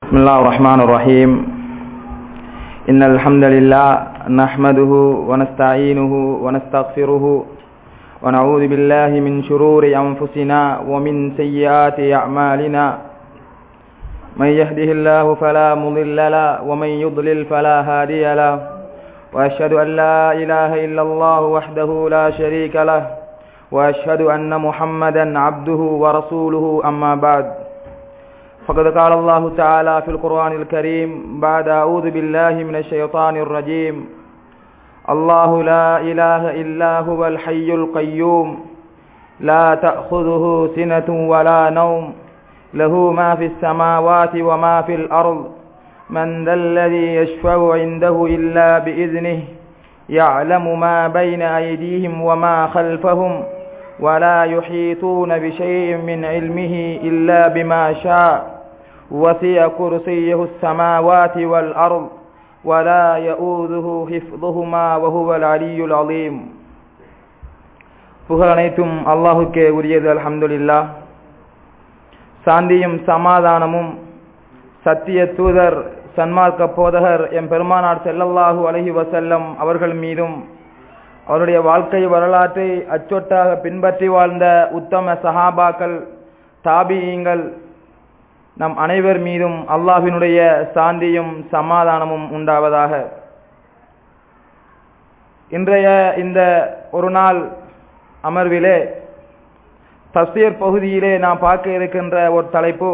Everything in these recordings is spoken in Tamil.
بسم الله الرحمن الرحيم إن الحمد لله نحمده ونستعينه ونستغفره ونعوذ بالله من شرور أنفسنا ومن سيئات أعمالنا من يهده الله فلا مضل له ومن يضلل فلا هادي له وأشهد أن لا إله إلا الله وحده لا شريك له وأشهد أن محمدا عبده ورسوله أما بعد فقد قال الله تعالى في القرآن الكريم بعد أعوذ بالله من الشيطان الرجيم الله لا إله إلا هو الحي القيوم لا تأخذه سنة ولا نوم له ما في السماوات وما في الأرض من ذا الذي يشفع عنده إلا بإذنه يعلم ما بين أيديهم وما خلفهم ولا يحيطون بشيء من علمه إلا بما شاء وسع كرسيه السماوات والأرض ولا يؤوذه حفظهما وهو العلي العظيم புகழ் அனைத்தும் அல்லாஹுக்கே உரியது அல்ஹம்துலில்லா சாந்தியும் சமாதானமும் சத்திய தூதர் சன்மார்க்க போதகர் எம் பெருமானார் செல்லல்லாஹு அலஹி வசல்லம் அவர்கள் மீதும் அவருடைய வாழ்க்கை வரலாற்றை அச்சொட்டாக பின்பற்றி வாழ்ந்த உத்தம சஹாபாக்கள் தாபியங்கள் நம் அனைவர் மீதும் அல்லாஹினுடைய சாந்தியும் சமாதானமும் உண்டாவதாக இன்றைய இந்த ஒரு நாள் அமர்விலே தப்சீர் பகுதியிலே நாம் பார்க்க இருக்கின்ற ஒரு தலைப்பு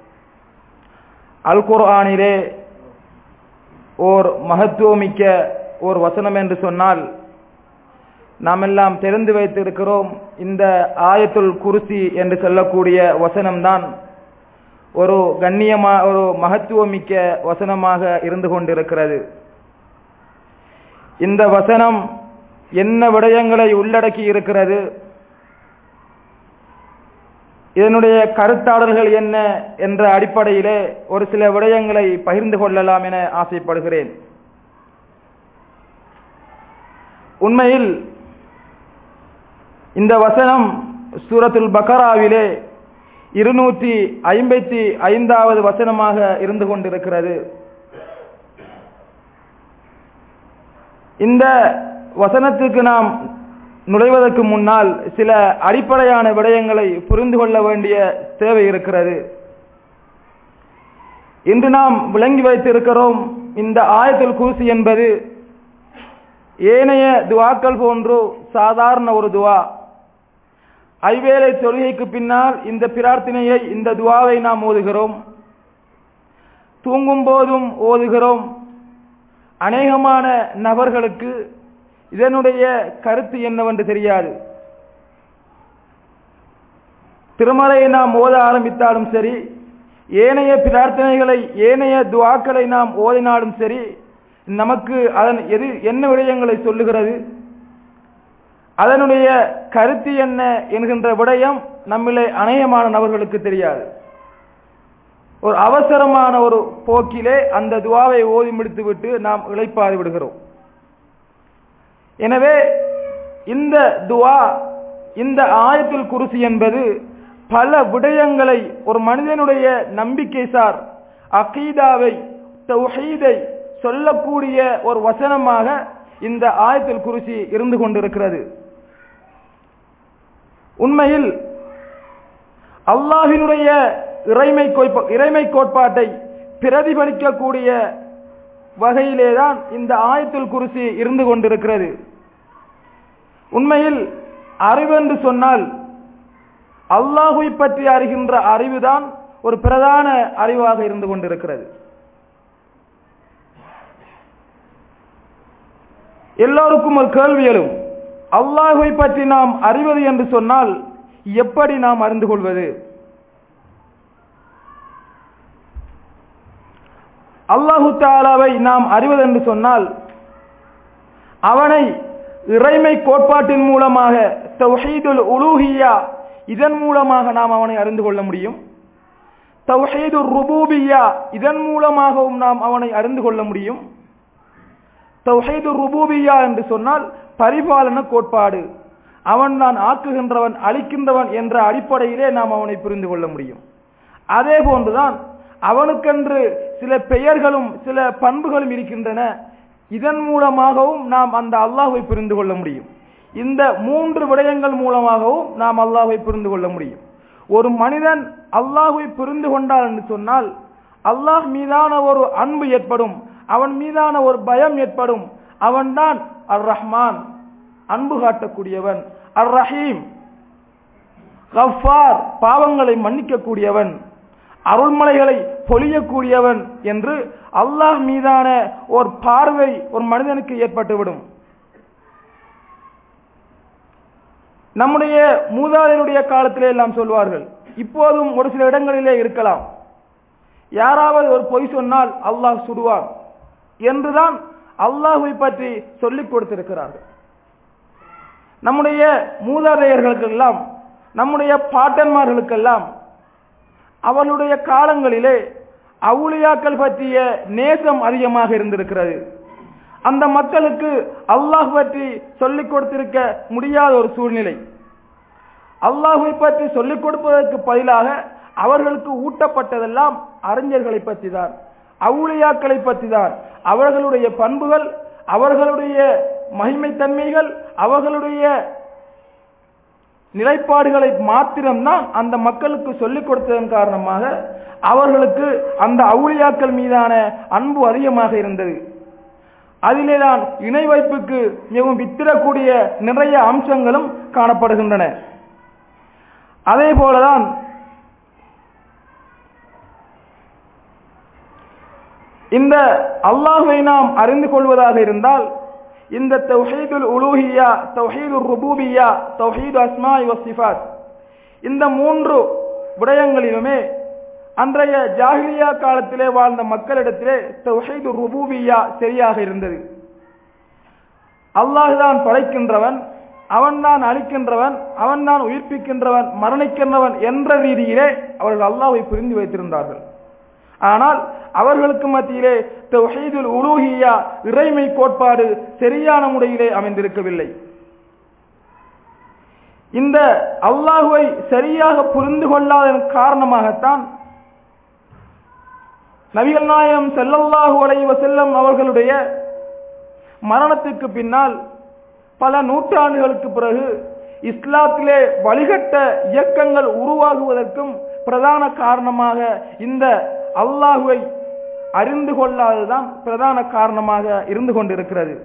அல் குர்ஆனிலே ஓர் மகத்துவமிக்க ஓர் வசனம் என்று சொன்னால் நாம் எல்லாம் தெரிந்து வைத்திருக்கிறோம் இந்த ஆயத்துல் குருசி என்று சொல்லக்கூடிய வசனம்தான் ஒரு கண்ணியமா ஒரு மகத்துவமிக்க வசனமாக இருந்து கொண்டிருக்கிறது இந்த வசனம் என்ன விடயங்களை உள்ளடக்கி இருக்கிறது இதனுடைய கருத்தாளர்கள் என்ன என்ற அடிப்படையிலே ஒரு சில விடயங்களை பகிர்ந்து கொள்ளலாம் என ஆசைப்படுகிறேன் உண்மையில் இந்த வசனம் சூரத்துல் பக்கராவிலே இருநூற்றி ஐம்பத்தி ஐந்தாவது வசனமாக இருந்து கொண்டிருக்கிறது இந்த வசனத்துக்கு நாம் நுழைவதற்கு முன்னால் சில அடிப்படையான விடயங்களை புரிந்து கொள்ள வேண்டிய தேவை இருக்கிறது இன்று நாம் விளங்கி வைத்திருக்கிறோம் இந்த ஆயத்தில் கூசி என்பது ஏனைய துவாக்கள் போன்று சாதாரண ஒரு துவா ஐவேளை தொழுகைக்கு பின்னால் இந்த பிரார்த்தனையை இந்த துவாவை நாம் ஓதுகிறோம் தூங்கும் போதும் ஓதுகிறோம் அநேகமான நபர்களுக்கு இதனுடைய கருத்து என்னவென்று தெரியாது திருமலையை நாம் ஓத ஆரம்பித்தாலும் சரி ஏனைய பிரார்த்தனைகளை ஏனைய துவாக்களை நாம் ஓதினாலும் சரி நமக்கு அதன் எது என்ன விடயங்களை சொல்லுகிறது அதனுடைய கருத்து என்ன என்கின்ற விடயம் நம்மிலே அநேகமான நபர்களுக்கு தெரியாது ஒரு அவசரமான ஒரு போக்கிலே அந்த துவாவை ஓதி முடித்துவிட்டு நாம் இழைப்பாது விடுகிறோம் எனவே இந்த துவா இந்த ஆயத்தில் குருசி என்பது பல விடயங்களை ஒரு மனிதனுடைய நம்பிக்கை சார் அகீதாவை தௌஹீதை சொல்லக்கூடிய ஒரு வசனமாக இந்த ஆயத்தில் குருசி இருந்து கொண்டிருக்கிறது உண்மையில் அல்லாஹினுடைய இறைமை இறைமை கோட்பாட்டை பிரதிபலிக்கக்கூடிய வகையிலேதான் இந்த ஆயத்துல் குருசி இருந்து கொண்டிருக்கிறது உண்மையில் அறிவென்று சொன்னால் அல்லாஹுவை பற்றி அறிகின்ற அறிவுதான் ஒரு பிரதான அறிவாக இருந்து கொண்டிருக்கிறது எல்லோருக்கும் ஒரு கேள்வி எழும் அல்லாஹுவை பற்றி நாம் அறிவது என்று சொன்னால் எப்படி நாம் அறிந்து கொள்வது அல்லாஹு தாலாவை நாம் அறிவதென்று சொன்னால் அவனை இறைமை கோட்பாட்டின் மூலமாக தௌஹீதுல் உலூஹியா இதன் மூலமாக நாம் அவனை அறிந்து கொள்ள முடியும் தௌஹீது ருபூபியா இதன் மூலமாகவும் நாம் அவனை அறிந்து கொள்ள முடியும் தௌஹீது ருபூபியா என்று சொன்னால் பரிபாலன கோட்பாடு அவன் நான் ஆக்குகின்றவன் அழிக்கின்றவன் என்ற அடிப்படையிலே நாம் அவனை புரிந்து கொள்ள முடியும் அதே போன்றுதான் அவனுக்கென்று சில பெயர்களும் சில பண்புகளும் இருக்கின்றன இதன் மூலமாகவும் நாம் அந்த அல்லாஹ்வை புரிந்து கொள்ள முடியும் இந்த மூன்று விடயங்கள் மூலமாகவும் நாம் அல்லாஹ்வை புரிந்து கொள்ள முடியும் ஒரு மனிதன் அல்லாஹ்வை புரிந்து கொண்டான் என்று சொன்னால் அல்லாஹ் மீதான ஒரு அன்பு ஏற்படும் அவன் மீதான ஒரு பயம் ஏற்படும் அவன்தான் அர் ரஹ்மான் அன்பு காட்டக்கூடியவன் அர் ரஹீம் கஃபார் பாவங்களை மன்னிக்கக்கூடியவன் அருள்மலைகளை பொழியக்கூடியவன் என்று அல்லாஹ் மீதான ஒரு பார்வை ஒரு மனிதனுக்கு ஏற்பட்டுவிடும் நம்முடைய மூதாதையருடைய காலத்திலே எல்லாம் சொல்வார்கள் இப்போதும் ஒரு சில இடங்களிலே இருக்கலாம் யாராவது ஒரு பொய் சொன்னால் அல்லாஹ் சுடுவான் என்றுதான் அல்லாஹை பற்றி சொல்லிக் கொடுத்திருக்கிறார்கள் நம்முடைய மூதாதையர்களுக்கெல்லாம் நம்முடைய பாட்டன்மார்களுக்கெல்லாம் அவர்களுடைய காலங்களிலே அவுளியாக்கள் பற்றிய நேசம் அதிகமாக இருந்திருக்கிறது அந்த மக்களுக்கு அல்லாஹ் பற்றி சொல்லிக் கொடுத்திருக்க முடியாத ஒரு சூழ்நிலை அல்லாஹை பற்றி சொல்லிக் கொடுப்பதற்கு பதிலாக அவர்களுக்கு ஊட்டப்பட்டதெல்லாம் அறிஞர்களை பற்றி தான் அவுளியாக்களை பற்றி தான் அவர்களுடைய பண்புகள் அவர்களுடைய மகிமைத்தன்மைகள் அவர்களுடைய நிலைப்பாடுகளை மாத்திரம்தான் அந்த மக்களுக்கு சொல்லிக் கொடுத்ததன் காரணமாக அவர்களுக்கு அந்த அவுளியாக்கள் மீதான அன்பு அதிகமாக இருந்தது அதிலேதான் இணை வைப்புக்கு மிகவும் வித்திரக்கூடிய நிறைய அம்சங்களும் காணப்படுகின்றன அதே போலதான் இந்த அல்லாஹை நாம் அறிந்து கொள்வதாக இருந்தால் இந்த தௌஹீதுல் உலூஹியா தௌஹீதுல் ருபூபியா தௌஹீது அஸ்மாய் வசிஃபாத் இந்த மூன்று விடயங்களிலுமே அன்றைய ஜாகிலியா காலத்திலே வாழ்ந்த மக்களிடத்திலே தௌஹீது ருபூபியா சரியாக இருந்தது அல்லாஹுதான் படைக்கின்றவன் அவன்தான் அழிக்கின்றவன் அவன்தான் உயிர்ப்பிக்கின்றவன் மரணிக்கின்றவன் என்ற ரீதியிலே அவர்கள் அல்லாஹை புரிந்து வைத்திருந்தார்கள் ஆனால் அவர்களுக்கு மத்தியிலே தௌஹீதுல் உலூஹியா இறைமை கோட்பாடு சரியான முறையிலே அமைந்திருக்கவில்லை இந்த அல்லாஹுவை சரியாக புரிந்து கொள்ளாததன் காரணமாகத்தான் நபிகள் நாயம் செல்லல்லாஹு அலைஹி வஸல்லம் அவர்களுடைய மரணத்துக்கு பின்னால் பல நூற்றாண்டுகளுக்கு பிறகு இஸ்லாத்திலே வழிகட்ட இயக்கங்கள் உருவாகுவதற்கும் பிரதான காரணமாக இந்த அல்லாஹுவை அறிந்து கொள்ளாததுதான் பிரதான காரணமாக இருந்து கொண்டிருக்கிறது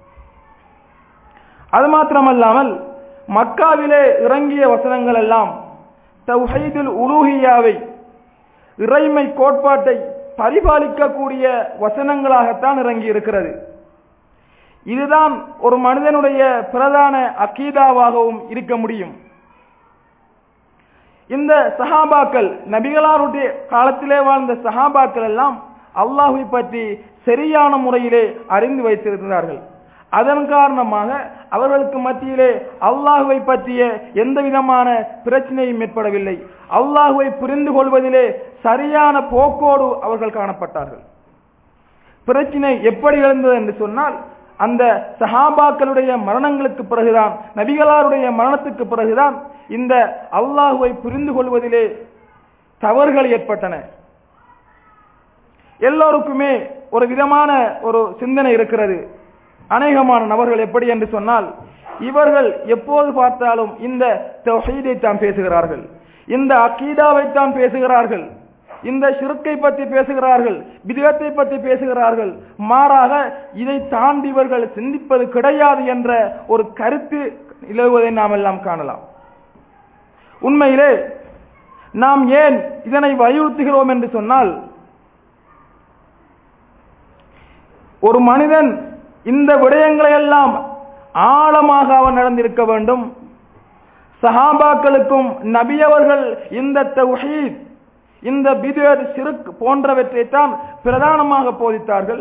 அது மாத்திரமல்லாமல் மக்காவிலே இறங்கிய வசனங்கள் எல்லாம் தௌஹீதுல் உலூஹியாவை இறைமை கோட்பாட்டை பரிபாலிக்கக்கூடிய வசனங்களாகத்தான் இறங்கி இருக்கிறது இதுதான் ஒரு மனிதனுடைய பிரதான அக்கீதாவாகவும் இருக்க முடியும் இந்த சஹாபாக்கள் நபிகளாருடைய காலத்திலே வாழ்ந்த சஹாபாக்கள் எல்லாம் அல்லாஹை பற்றி சரியான முறையிலே அறிந்து வைத்திருக்கிறார்கள் அதன் காரணமாக அவர்களுக்கு மத்தியிலே அல்லாஹுவை பற்றிய எந்த விதமான பிரச்சனையும் ஏற்படவில்லை அல்லாஹுவை புரிந்து கொள்வதிலே சரியான போக்கோடு அவர்கள் காணப்பட்டார்கள் பிரச்சனை எப்படி எழுந்தது என்று சொன்னால் அந்த சஹாபாக்களுடைய மரணங்களுக்கு பிறகுதான் நபிகளாருடைய மரணத்துக்கு பிறகுதான் இந்த அல்லாஹுவை புரிந்து கொள்வதிலே தவறுகள் ஏற்பட்டன எல்லோருக்குமே ஒரு விதமான ஒரு சிந்தனை இருக்கிறது அநேகமான நபர்கள் எப்படி என்று சொன்னால் இவர்கள் எப்போது பார்த்தாலும் இந்த தௌஹீதை தான் பேசுகிறார்கள் இந்த அக்கீதாவை தான் பேசுகிறார்கள் இந்த சிறுக்கை பற்றி பேசுகிறார்கள் விதத்தை பற்றி பேசுகிறார்கள் மாறாக இதை தாண்டி இவர்கள் சிந்திப்பது கிடையாது என்ற ஒரு கருத்து நிலவுவதை நாம் எல்லாம் காணலாம் உண்மையிலே நாம் ஏன் இதனை வலியுறுத்துகிறோம் என்று சொன்னால் ஒரு மனிதன் இந்த விடயங்களை எல்லாம் ஆழமாக அவன் நடந்திருக்க வேண்டும் சஹாபாக்களுக்கும் நபியவர்கள் இந்த தௌஹீத் இந்த பிதர் சிறுக் போன்றவற்றைத்தான் பிரதானமாக போதித்தார்கள்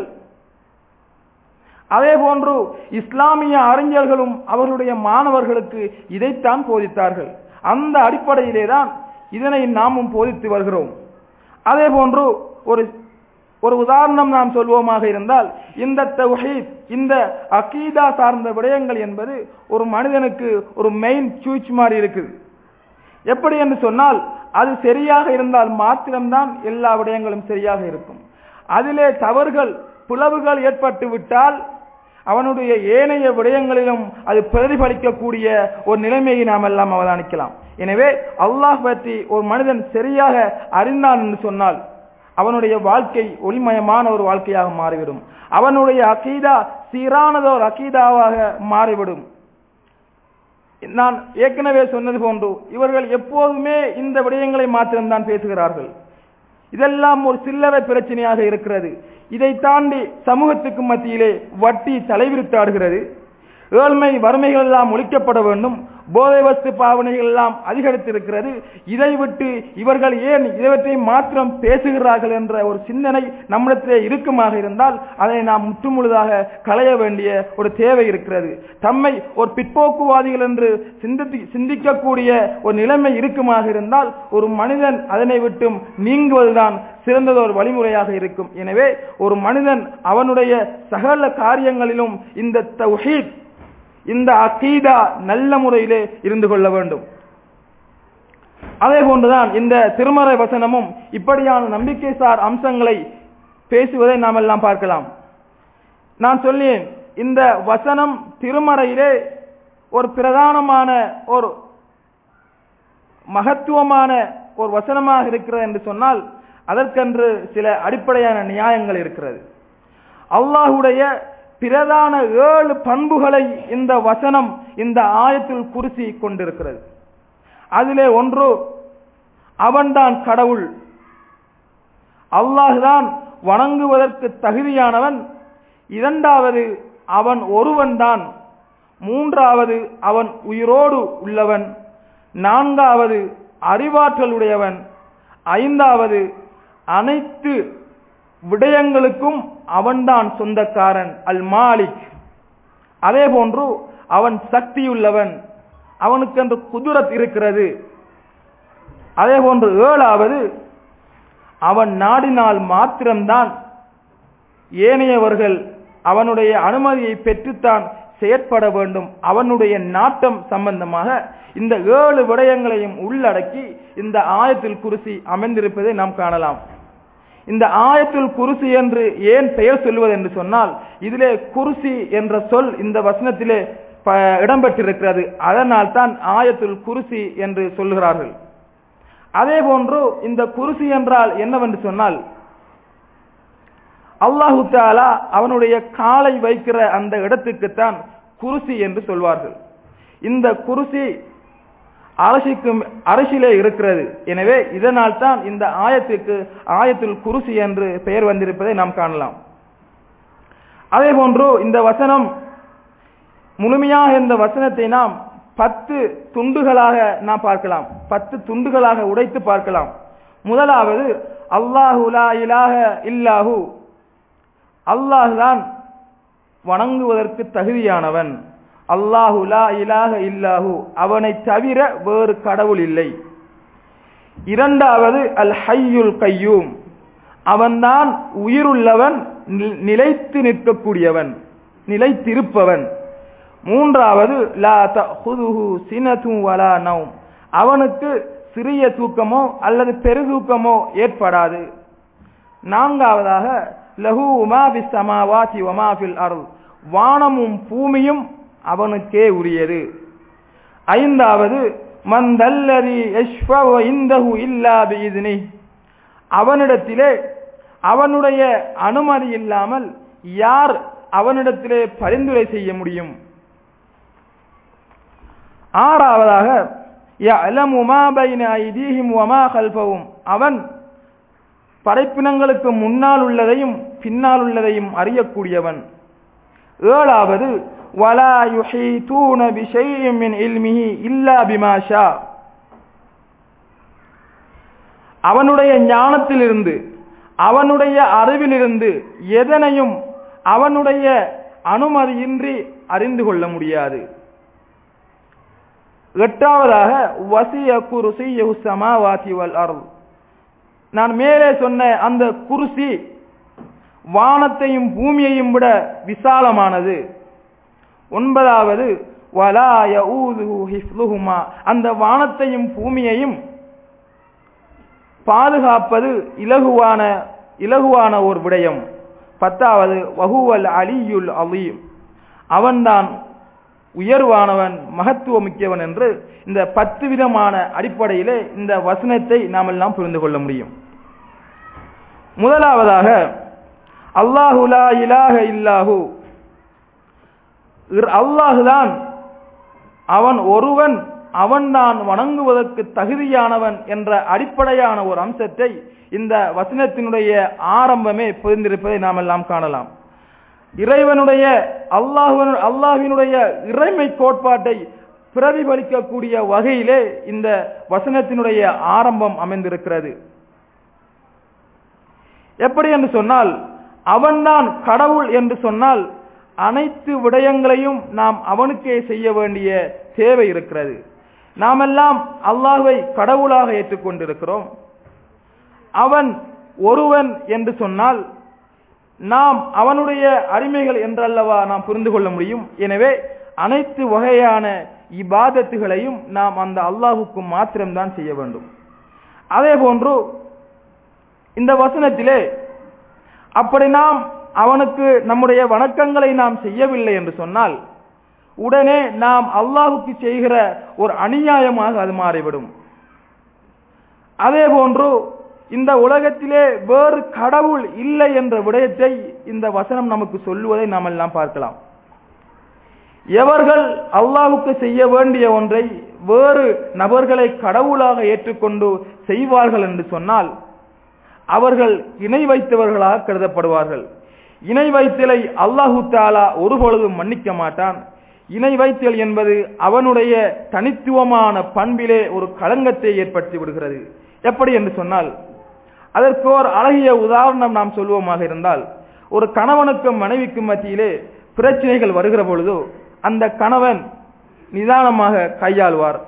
அதே போன்று இஸ்லாமிய அறிஞர்களும் அவர்களுடைய மாணவர்களுக்கு இதைத்தான் போதித்தார்கள் அந்த அடிப்படையிலே தான் இதனை நாமும் போதித்து வருகிறோம் அதே போன்று ஒரு ஒரு உதாரணம் நாம் சொல்வோமாக இருந்தால் இந்த தௌஹீத் இந்த அகீதா சார்ந்த விடயங்கள் என்பது ஒரு மனிதனுக்கு ஒரு மெயின் சூச் மாதிரி இருக்குது எப்படி என்று சொன்னால் அது சரியாக இருந்தால் மாத்திரம்தான் எல்லா விடயங்களும் சரியாக இருக்கும் அதிலே தவறுகள் பிளவுகள் ஏற்பட்டு விட்டால் அவனுடைய ஏனைய விடயங்களிலும் அது பிரதிபலிக்கக்கூடிய ஒரு நிலைமையை நாம் எல்லாம் அவதானிக்கலாம் எனவே அல்லாஹ் பற்றி ஒரு மனிதன் சரியாக அறிந்தான் என்று சொன்னால் அவனுடைய வாழ்க்கை ஒளிமயமான ஒரு வாழ்க்கையாக மாறிவிடும் அவனுடைய அகீதா சீரானதோர் அகீதாவாக மாறிவிடும் நான் ஏற்கனவே சொன்னது போன்று இவர்கள் எப்போதுமே இந்த விடயங்களை மாத்திரம்தான் பேசுகிறார்கள் இதெல்லாம் ஒரு சில்லறை பிரச்சனையாக இருக்கிறது இதை தாண்டி சமூகத்துக்கு மத்தியிலே வட்டி தலைவிரித்தாடுகிறது ஏழ்மை வறுமைகள் எல்லாம் ஒழிக்கப்பட வேண்டும் போதை வஸ்து பாவனைகள் எல்லாம் அதிகரித்திருக்கிறது இதை விட்டு இவர்கள் ஏன் இவற்றை மாத்திரம் பேசுகிறார்கள் என்ற ஒரு சிந்தனை நம்மிடத்திலே இருக்குமாக இருந்தால் அதை நாம் முற்றுமுழுதாக களைய வேண்டிய ஒரு தேவை இருக்கிறது தம்மை ஒரு பிற்போக்குவாதிகள் என்று சிந்தித்து சிந்திக்கக்கூடிய ஒரு நிலைமை இருக்குமாக இருந்தால் ஒரு மனிதன் அதனை விட்டும் நீங்குவதுதான் சிறந்ததொரு வழிமுறையாக இருக்கும் எனவே ஒரு மனிதன் அவனுடைய சகல காரியங்களிலும் இந்த தௌஹீத் இந்த அகீதா நல்ல முறையிலே இருந்து கொள்ள வேண்டும் அதே போன்றுதான் இந்த திருமறை வசனமும் இப்படியான நம்பிக்கை சார் அம்சங்களை பேசுவதை நாம் எல்லாம் பார்க்கலாம் நான் சொல்லேன் இந்த வசனம் திருமறையிலே ஒரு பிரதானமான ஒரு மகத்துவமான ஒரு வசனமாக இருக்கிறது என்று சொன்னால் அதற்கென்று சில அடிப்படையான நியாயங்கள் இருக்கிறது அல்லாஹுடைய பிரதான ஏழு பண்புகளை இந்த வசனம் இந்த ஆயத்தில் குறிசி கொண்டிருக்கிறது அதிலே ஒன்று அவன்தான் கடவுள் அல்லாஹுதான் வணங்குவதற்கு தகுதியானவன் இரண்டாவது அவன் ஒருவன்தான் மூன்றாவது அவன் உயிரோடு உள்ளவன் நான்காவது அறிவாற்றலுடையவன் ஐந்தாவது அனைத்து விடயங்களுக்கும் அவன்தான் சொந்தக்காரன் அல் மாலிக் அதே போன்று அவன் சக்தியுள்ளவன் அவனுக்கென்று குதிரத் இருக்கிறது அதே போன்று ஏழாவது அவன் நாடினால் மாத்திரம்தான் ஏனையவர்கள் அவனுடைய அனுமதியை பெற்றுத்தான் செயற்பட வேண்டும் அவனுடைய நாட்டம் சம்பந்தமாக இந்த ஏழு விடயங்களையும் உள்ளடக்கி இந்த ஆயத்தில் குருசி அமைந்திருப்பதை நாம் காணலாம் இந்த ஆயத்துல் குருசி என்று ஏன் பெயர் சொல்வது என்று சொன்னால் இதிலே குருசி என்ற சொல் இந்த வசனத்திலே இடம்பெற்றிருக்கிறது அதனால் தான் ஆயத்துல் குருசி என்று சொல்லுகிறார்கள் அதே போன்று இந்த குருசி என்றால் என்னவென்று சொன்னால் அல்லாஹு தாலா அவனுடைய காலை வைக்கிற அந்த இடத்துக்குத்தான் குருசி என்று சொல்வார்கள் இந்த குருசி அரசிக்கு அரசிலே இருக்கிறது எனவே இதனால் தான் இந்த ஆயத்துக்கு ஆயத்துல் குருசி என்று பெயர் வந்திருப்பதை நாம் காணலாம் அதே போன்று இந்த வசனம் முழுமையாக இந்த வசனத்தை நாம் பத்து துண்டுகளாக நாம் பார்க்கலாம் பத்து துண்டுகளாக உடைத்து பார்க்கலாம் முதலாவது அல்லாஹு லா இலாஹ இல்லாஹு அல்லாஹுதான் வணங்குவதற்கு தகுதியானவன் அல்லாஹு லா இலாக இல்லாஹு அவனை தவிர வேறு கடவுள் இல்லை இரண்டாவது அல் ஹையுல் கையூம் அவன்தான் உயிருள்ளவன் நிலைத்து நிற்கக்கூடியவன் நிலைத்திருப்பவன் மூன்றாவது லா தஹுதுஹு சினது வலா நௌம் அவனுக்கு சிறிய தூக்கமோ அல்லது பெருதூக்கமோ ஏற்படாது நான்காவதாக லஹு உமா பிஸ் சமாவாதி வமா ஃபில் அருள் வானமும் பூமியும் அவனுக்கே உரியது ஐந்தாவது மந்தல்லதி இந்தஹு இல்லா பிஇذنி அவனிடத்திலே அவனுடைய அனுமதி இல்லாமல் யார் அவனிடத்திலே பரிந்துரை செய்ய முடியும் ஆறாவதாக யஅலமு மா பைன ஐதீஹிம் வமா கல்ஃபஹும் அவன் படைப்பினங்களுக்கு முன்னால் உள்ளதையும் பின்னால் உள்ளதையும் அறியக்கூடியவன் ஏழாவது வலா யுஹீதூன பிஷைஇன் மின் இல்மிஹி இல்லா பிமா ஷா அவனுடைய ஞானத்திலிருந்து அவனுடைய அறிவிலிருந்து எதனையும் அவனுடைய அனுமதியின்றி அறிந்து கொள்ள முடியாது எட்டாவதாக வசிய குருசி சமாவாதி வல் அருள் நான் மேலே சொன்ன அந்த குருசி வானத்தையும் பூமியையும் விட விசாலமானது ஒன்பதாவது வலா யஊதுஹு ஹிஃப்லுஹுமா அந்த வானத்தையும் பூமியையும் பாதுகாப்பது இலகுவான இலகுவான ஒரு விடயம் பத்தாவது வகுவல் அலியுல் அலீம் அவன்தான் உயர்வானவன் மகத்துவமிக்கவன் என்று இந்த பத்து விதமான அடிப்படையிலே இந்த வசனத்தை நாம் எல்லாம் புரிந்து கொள்ள முடியும் முதலாவதாக அல்லாஹு லா இலாஹ இல்லாஹு அல்லாஹுதான் அவன் ஒருவன் அவன்தான் வணங்குவதற்கு தகுதியானவன் என்ற அடிப்படையான ஒரு அம்சத்தை இந்த வசனத்தினுடைய ஆரம்பமே புரிந்திருப்பதை நாம் எல்லாம் காணலாம் இறைவனுடைய அல்லாஹுவன் அல்லாஹினுடைய இறைமை கோட்பாட்டை பிரதிபலிக்கக்கூடிய வகையிலே இந்த வசனத்தினுடைய ஆரம்பம் அமைந்திருக்கிறது எப்படி என்று சொன்னால் அவன்தான் கடவுள் என்று சொன்னால் அனைத்து விடயங்களையும் நாம் அவனுக்கே செய்ய வேண்டிய தேவை இருக்கிறது நாமெல்லாம் அல்லாஹை கடவுளாக ஏற்றுக்கொண்டிருக்கிறோம் அவன் ஒருவன் என்று சொன்னால் நாம் அவனுடைய அடிமைகள் என்றல்லவா நாம் புரிந்து கொள்ள முடியும் எனவே அனைத்து வகையான இபாதத்துகளையும் நாம் அந்த அல்லாஹுக்கு மாத்திரம்தான் செய்ய வேண்டும் அதே போன்று இந்த வசனத்திலே அப்படி நாம் அவனுக்கு நம்முடைய வணக்கங்களை நாம் செய்யவில்லை என்று சொன்னால் உடனே நாம் அல்லாஹுக்கு செய்கிற ஒரு அநியாயமாக அது மாறிவிடும் அதே போன்று இந்த உலகத்திலே வேறு கடவுள் இல்லை என்ற விடயத்தை இந்த வசனம் நமக்கு சொல்லுவதை நாம் எல்லாம் பார்க்கலாம் எவர்கள் அல்லாஹுக்கு செய்ய வேண்டிய ஒன்றை வேறு நபர்களை கடவுளாக ஏற்றுக்கொண்டு செய்வார்கள் என்று சொன்னால் அவர்கள் இணை வைத்தவர்களாக கருதப்படுவார்கள் இணை வைத்தலை அல்லாஹு தாலா ஒருபொழுதும் மன்னிக்க மாட்டான் இணை வைத்தல் என்பது அவனுடைய தனித்துவமான பண்பிலே ஒரு களங்கத்தை ஏற்படுத்தி விடுகிறது எப்படி என்று சொன்னால் அதற்கு ஒரு அழகிய உதாரணம் நாம் சொல்வோமாக இருந்தால் ஒரு கணவனுக்கும் மனைவிக்கும் மத்தியிலே பிரச்சனைகள் வருகிற பொழுது அந்த கணவன் நிதானமாக கையாளுவார்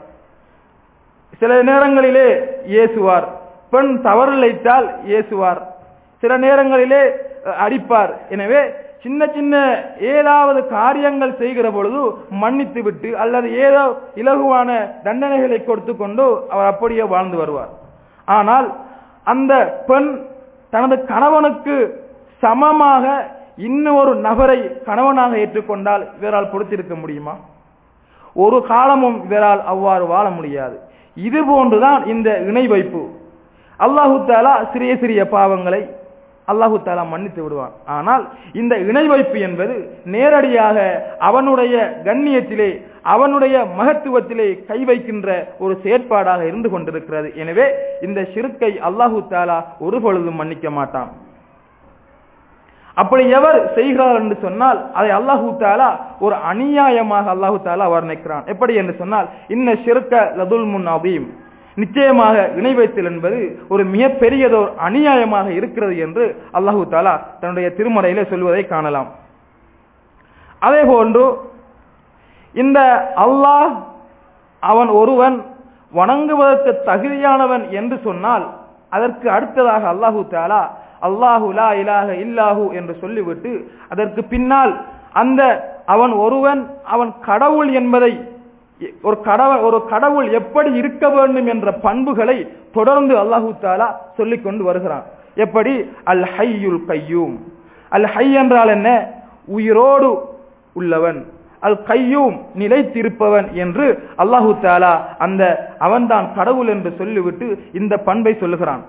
சில நேரங்களிலே ஏசுவார் பெண் தவறிழைத்தால் ஏசுவார் சில நேரங்களிலே அடிப்பார் எனவே சின்ன சின்ன ஏதாவது காரியங்கள் செய்கிற பொழுது மன்னித்து விட்டு அல்லது ஏதோ இலகுவான தண்டனைகளை கொடுத்து கொண்டு அவர் அப்படியே வாழ்ந்து வருவார் ஆனால் அந்த பெண் தனது கணவனுக்கு சமமாக இன்னொரு நபரை கணவனாக ஏற்றுக்கொண்டால் இவரால் பொறுத்திருக்க முடியுமா ஒரு காலமும் இவரால் அவ்வாறு வாழ முடியாது இது போன்றுதான் இந்த இணை வைப்பு அல்லாஹு தாலா சிறிய சிறிய பாவங்களை அல்லாஹு தாலா மன்னித்து விடுவான் ஆனால் இந்த இணை வைப்பு என்பது நேரடியாக அவனுடைய கண்ணியத்திலே அவனுடைய மகத்துவத்திலே கை வைக்கின்ற ஒரு செயற்பாடாக இருந்து கொண்டிருக்கிறது எனவே இந்த சிறுக்கை அல்லாஹு தாலா ஒரு பொழுதும் மன்னிக்க மாட்டான் அப்படி எவர் செய்கிறார் என்று சொன்னால் அதை அல்லாஹூ தாலா ஒரு அநியாயமாக அல்லாஹூ தாலா வர்ணிக்கிறான் எப்படி என்று சொன்னால் இன்ன சிறுக்க லதுல் முன் அபீம் நிச்சயமாக இணை வைத்தல் என்பது ஒரு மிகப்பெரியதோர் அநியாயமாக இருக்கிறது என்று அல்லாஹு தாலா தன்னுடைய திருமறையிலே சொல்வதை காணலாம் அதே போன்று இந்த அல்லாஹ் அவன் ஒருவன் வணங்குவதற்கு தகுதியானவன் என்று சொன்னால் அதற்கு அடுத்ததாக அல்லாஹு தாலா அல்லாஹு லா இலாக இல்லாஹு என்று சொல்லிவிட்டு அதற்கு பின்னால் அந்த அவன் ஒருவன் அவன் கடவுள் என்பதை ஒரு கடவுள் ஒரு கடவுள் எப்படி இருக்க வேண்டும் என்ற பண்புகளை தொடர்ந்து அல்லாஹு தாலா சொல்லிக் கொண்டு வருகிறான் எப்படி அல் ஹையுல் கையூம் அல் ஹை என்றால் என்ன உயிரோடு உள்ளவன் அல் கையூம் நிலைத்திருப்பவன் என்று அல்லாஹு தாலா அந்த அவன்தான் கடவுள் என்று சொல்லிவிட்டு இந்த பண்பை சொல்லுகிறான்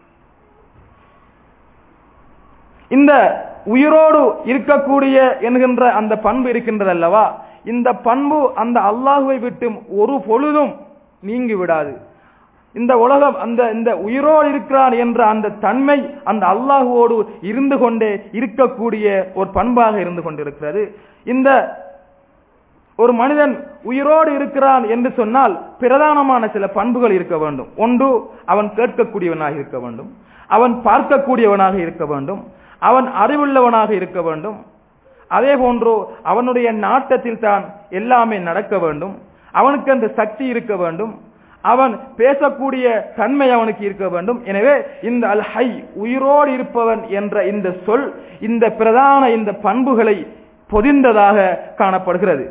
இந்த உயிரோடு இருக்கக்கூடிய என்கின்ற அந்த பண்பு இருக்கின்றது அல்லவா இந்த பண்பு அந்த அல்லாஹுவை விட்டும் ஒரு பொழுதும் நீங்கி விடாது இந்த உலகம் அந்த இந்த உயிரோடு இருக்கிறான் என்ற அந்த தன்மை அந்த அல்லாஹுவோடு இருந்து கொண்டே இருக்கக்கூடிய ஒரு பண்பாக இருந்து கொண்டிருக்கிறது இந்த ஒரு மனிதன் உயிரோடு இருக்கிறான் என்று சொன்னால் பிரதானமான சில பண்புகள் இருக்க வேண்டும் ஒன்று அவன் கேட்கக்கூடியவனாக இருக்க வேண்டும் அவன் பார்க்கக்கூடியவனாக இருக்க வேண்டும் அவன் அறிவுள்ளவனாக இருக்க வேண்டும் அதே போன்று அவனுடைய நாட்டத்தில் தான் எல்லாமே நடக்க வேண்டும் அவனுக்கு அந்த சக்தி இருக்க வேண்டும் அவன் பேசக்கூடிய தன்மை அவனுக்கு இருக்க வேண்டும் எனவே இந்த அல் ஹை உயிரோடு இருப்பவன் என்ற இந்த சொல் இந்த பிரதான இந்த பண்புகளை பொதிந்ததாக காணப்படுகிறது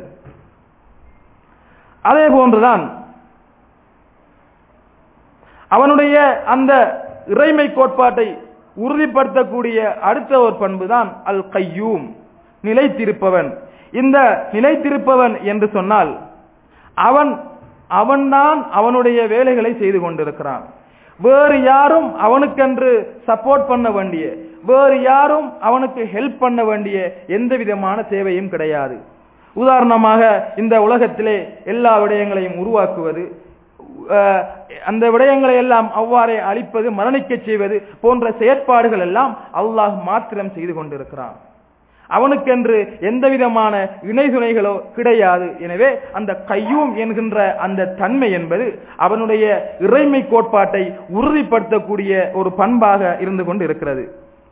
அதே போன்றுதான் அவனுடைய அந்த இறைமை கோட்பாட்டை உறுதிப்படுத்தக்கூடிய அடுத்த ஒரு பண்பு தான் அல் கையூம் நிலைத்திருப்பவன் இந்த நிலைத்திருப்பவன் என்று சொன்னால் அவன் அவன்தான் அவனுடைய வேலைகளை செய்து கொண்டிருக்கிறான் வேறு யாரும் அவனுக்கென்று சப்போர்ட் பண்ண வேண்டிய வேறு யாரும் அவனுக்கு ஹெல்ப் பண்ண வேண்டிய எந்த விதமான தேவையும் கிடையாது உதாரணமாக இந்த உலகத்திலே எல்லா விடயங்களையும் உருவாக்குவது அஹ், அந்த விடயங்களை எல்லாம் அவ்வாறே அழிப்பது மரணிக்கச் செய்வது போன்ற செயற்பாடுகள் எல்லாம் அல்லாஹ் மாத்திரம் செய்து கொண்டிருக்கிறான் அவனுக்கென்று எந்த விதமான இணை துணைகளோ கிடையாது எனவே அந்த கையூம் என்கின்ற அந்த தன்மை என்பது அவனுடைய இறைமை கோட்பாட்டை உறுதிப்படுத்தக்கூடிய ஒரு பண்பாக இருந்து கொண்டு இருக்கிறது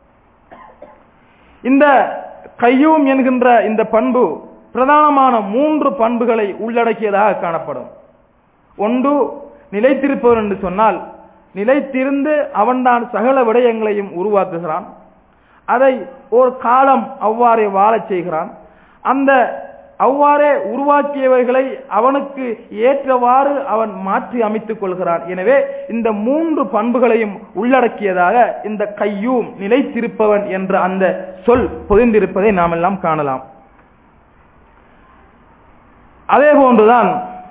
இந்த கையூம் என்கின்ற இந்த பண்பு பிரதானமான மூன்று பண்புகளை உள்ளடக்கியதாக காணப்படும் ஒன்று நிலைத்திருப்பவன் என்று சொன்னால் நிலைத்திருந்து அவன்தான் சகல விடயங்களையும் உருவாக்குகிறான் அதை ஒரு காலம் அவ்வாறே வாழச் செய்கிறான் அந்த அவ்வாறே உருவாக்கியவைகளை அவனுக்கு ஏற்றவாறு அவன் மாற்றி அமைத்துக் கொள்கிறான் எனவே இந்த மூன்று பண்புகளையும் உள்ளடக்கியதாக இந்த கையூம் நிலைத்திருப்பவன் என்ற அந்த சொல் பொதிந்திருப்பதை நாம் எல்லாம் காணலாம் அதே போன்றுதான்